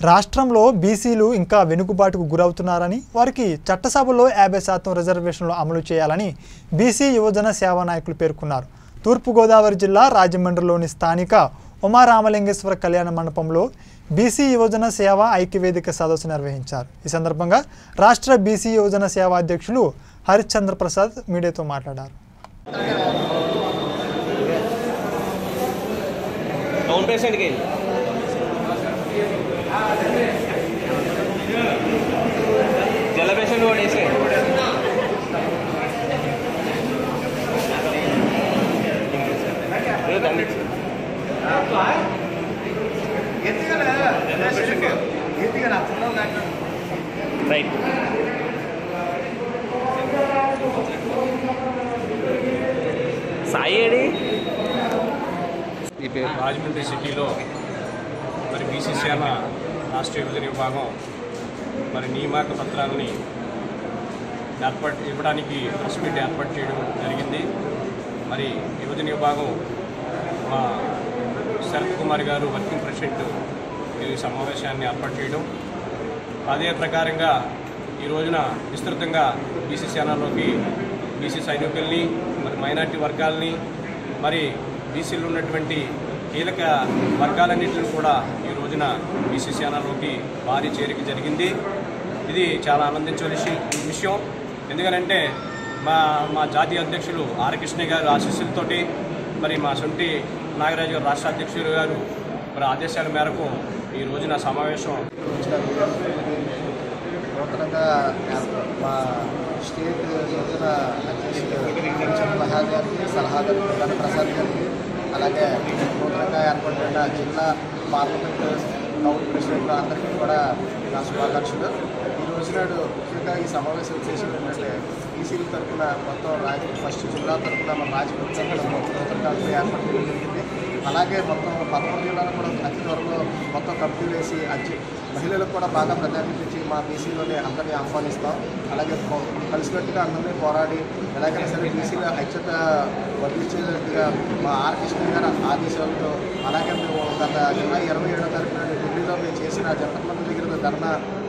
రాష్ట్రంలో బీసీలు ఇంకా వెనుకబాటుకు గురవుతున్నారని వారికి చట్టసభలో యాభై శాతం రిజర్వేషన్లు అమలు చేయాలని బీసీ యువజన సేవా నాయకులు పేర్కొన్నారు తూర్పుగోదావరి జిల్లా రాజమండ్రిలోని స్థానిక ఉమారామలింగేశ్వర కళ్యాణ మండపంలో బీసీ యువజన సేవ ఐక్యవేదిక సదస్సు నిర్వహించారు ఈ సందర్భంగా రాష్ట్ర బీసీ యువజన సేవ అధ్యక్షులు హరిశ్చంద్ర ప్రసాద్ మీడియాతో మాట్లాడారు డౌన్ పేషెంట్కి జల పేషెంట్ కూడా వేసే దండి రైట్ సాయి ఏడి రాజమండ్రి సిటీలో మరి బీసీసీఎల్ రాష్ట్ర విభజన విభాగం మరి నియామక పత్రాలని ఏర్పాటు ఇవ్వడానికి ప్రెస్ మీట్ ఏర్పాటు చేయడం జరిగింది మరి విభజన విభాగం మా శరత్ కుమార్ గారు వర్కింగ్ ప్రెసిడెంట్ ఈ సమావేశాన్ని ఏర్పాటు చేయడం అదే ప్రకారంగా ఈ రోజున విస్తృతంగా బీసీ సేనలోకి బీసీ సైనికుల్ని మరి మైనార్టీ వర్గాల్ని మరి బీసీలో ఉన్నటువంటి కీలక వర్గాలన్నింటిని కూడా ఈ రోజున బీసీ సేనలోకి భారీ చేరిక జరిగింది ఇది చాలా ఆనందించవలసి విషయం ఎందుకనంటే మా మా జాతీయ అధ్యక్షులు ఆర్ కృష్ణ గారు ఆశీస్సులతోటి మరి మా సొంటి నాగరాజు గారు రాష్ట్ర అధ్యక్షులు గారు మరి ఆదేశాల మేరకు ఈ రోజున సమావేశం నూతనంగా మా స్టేట్ యువజన అధ్యక్షుడు కొంచెం ప్రసాద్ గారికి సలహాదారు ప్రధాన ప్రసాద్ గారికి అలాగే నూతనంగా ఏర్పడిన జిల్లా పార్లమెంట్ టౌన్ ప్రెసిడెంట్ అందరికీ కూడా నా శుభాకాంక్షలు ఈ రోజు నాడు ముఖ్యంగా ఈ సమావేశం ఉద్దేశం ఏంటంటే ఈసీల తరఫున మొత్తం రాజ ఫస్ట్ జిల్లా తరఫున మన రాజకీయ నూతన కమిటీ ఏర్పాటు చేయడం జరిగింది అలాగే మొత్తం పదమూడు జిల్లాలు కూడా అతి త్వరలో మొత్తం కమిటీలు వేసి అధ్య మహిళలకు కూడా బాగా ప్రాధాన్యత ఇచ్చి మా బీసీలోనే అందరినీ ఆహ్వానిస్తాం అలాగే పో- కలిసికట్టుగా అందరినీ పోరాడి ఎలాగైనా సరే బీసీల ఐక్యత వర్ధించేటట్టుగా మా ఆర్ కృష్ణ గారి ఆదేశాలతో అలాగే మేము గత జూలై ఇరవై ఏడో తారీఖున ఢిల్లీలో మేము చేసిన జంతర్ మందిర్ దగ్గర ధర్నా